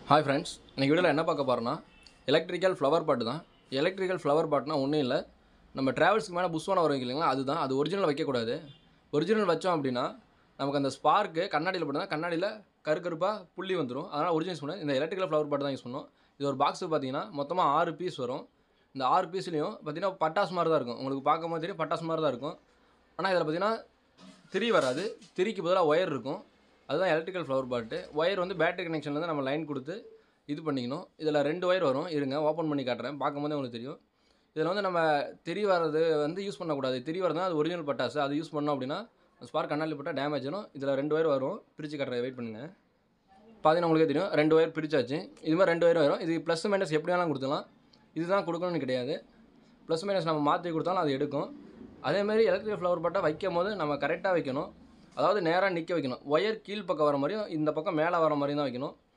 hi friends இன்றைக்கி வீடியோவில் என்ன பார்க்க போகிறோன்னா எலக்ட்ரிக்கல் ஃப்ளவர் பாட்டு தான் எலக்ட்ரிக்கல் ஃப்ளவர் பாட்னா ஒன்றும் இல்லை நம்ம ட்ராவல்ஸ்க்கு மேலே புஷ்வான வரும் இல்லைங்களா அதுதான் அது ஒரிஜினல் வைக்கக்கூடாது ஒரிஜினல் வச்சோம் அப்படின்னா நமக்கு அந்த ஸ்பார்க்கு கண்ணாடியில் போட்டால் கண்ணாடியில் கருக்கருப்பாக புள்ளி வந்துடும் அதனால் ஒரிஜினல் யூஸ் பண்ண இந்த எலக்ட்ரிக்கல் ஃப்ளவர் பாட்டு தான் யூஸ் பண்ணோம் இது ஒரு பாக்ஸு பார்த்தீங்கன்னா மொத்தமாக ஆறு பீஸ் வரும் இந்த ஆறு பீஸ்லேயும் பார்த்தீங்கன்னா பட்டாசு மாதிரி தான் இருக்கும் உங்களுக்கு பார்க்கும்போது தெரியும் பட்டாசு மாதிரி தான் இருக்கும் ஆனால் இதில் பார்த்தீங்கன்னா திரி வராது திரிக்கு பதிலாக ஒயர் இருக்கும் அதுதான் எலக்ட்ரிக்கல் ஃப்ளவர் பாட்டு ஒயர் வந்து பேட்டரி கனெக்ஷன்லேருந்து நம்ம லைன் கொடுத்து இது பண்ணிக்கணும் இதில் ரெண்டு ஒயர் வரும் இருங்க ஓப்பன் பண்ணி காட்டுறேன் பார்க்கும்போது உங்களுக்கு தெரியும் இதில் வந்து நம்ம திரி வர்றது வந்து யூஸ் பண்ணக்கூடாது திரி வரதுனா அது ஒரிஜினல் பட்டாசு அது யூஸ் பண்ணோம் அப்படின்னா ஸ்பார்க் கண்ணாடி போட்டால் டேமேஜ் ஆகும் இதில் ரெண்டு ஒயர் வரும் பிரித்து காட்டுறேன் வெயிட் பண்ணுங்கள் பார்த்தீங்கன்னா உங்களுக்கே தெரியும் ரெண்டு ஒயர் பிரிச்சாச்சு இது மாதிரி ரெண்டு ஒயர் வரும் இது ப்ளஸ் மைனஸ் எப்படி வேணாலும் கொடுத்துலாம் இதுதான் கொடுக்கணும்னு கிடையாது ப்ளஸ் மைனஸ் நம்ம மாற்றி கொடுத்தாலும் அது எடுக்கும் அதேமாதிரி எலக்ட்ரிக்கல் ஃப்ளவர் பட்டா வைக்கும் போது நம்ம கரெக்டாக வைக்கணும் அதாவது நேராக நிற்க வைக்கணும் ஒயர் கீழ் பக்கம் வர மாதிரியும் இந்த பக்கம் மேலே வர மாதிரியும் தான் வைக்கணும்